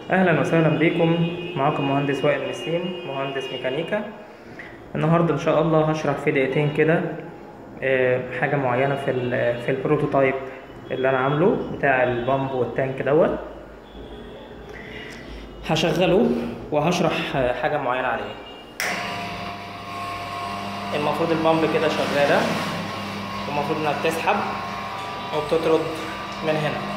اهلا وسهلا بكم معاكم مهندس وائل نسيم مهندس ميكانيكا النهارده ان شاء الله هشرح في دقيقتين كده آه، حاجه معينه في ال- في البروتوتايب اللي انا عامله بتاع البامب والتانك دوت هشغله وهشرح آه، حاجه معينه عليه المفروض البامب كده شغاله والمفروض انها بتسحب وبتطرد من هنا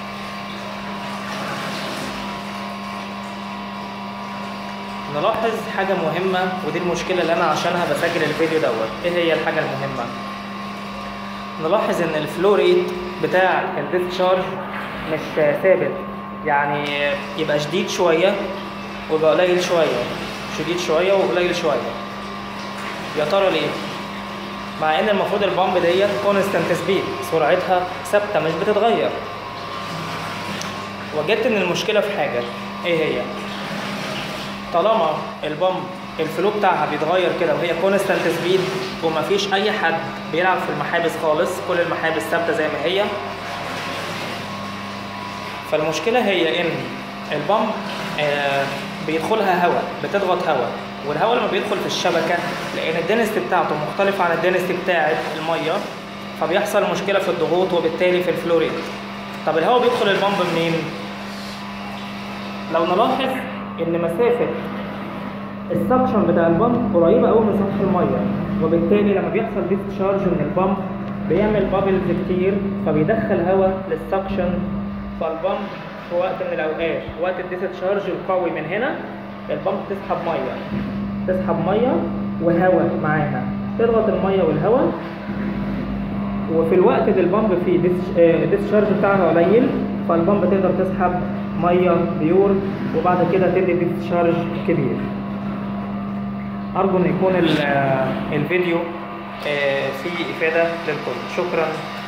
نلاحظ حاجة مهمة ودي المشكلة اللي أنا عشانها بسجل الفيديو دوت، إيه هي الحاجة المهمة؟ نلاحظ إن الفلو ريت بتاع الديسشارج مش ثابت، يعني يبقى شديد شوية ويبقى قليل شوية، شديد شوية وقليل شوية. يا ترى ليه؟ مع إن المفروض البامب ديت كونستانت سبيد، سرعتها ثابتة مش بتتغير. وجدت إن المشكلة في حاجة، إيه هي؟ طالما البامب الفلو بتاعها بيتغير كده وهي كونستانت سبيد ومفيش اي حد بيلعب في المحابس خالص كل المحابس ثابته زي ما هي فالمشكله هي ان البامب آه بيدخلها هواء بتضغط هواء والهواء لما بيدخل في الشبكه لان الدنست بتاعته مختلف عن الدنست بتاعه الميه فبيحصل مشكله في الضغوط وبالتالي في الفلوريت طب الهواء بيدخل البامب منين لو نلاحظ ان مسافه السكشن بتاع البامب قريبه قوي من سطح الميه وبالتالي لما بيحصل ديسشارج من البامب بيعمل بابلز كتير فبيدخل هواء للسكشن فالبامب في وقت من الاوقات وقت الديسشارج القوي من هنا البامب تسحب ميه تسحب ميه وهواء معاها تضغط الميه والهواء وفي الوقت اللي البامب فيه الديسشارج بتاعها قليل فالبامب تقدر تسحب ميه بيور وبعد كده تدي ديسشارج كبير ارجو ان يكون ال- الفيديو آه، فيه افاده للكل شكرا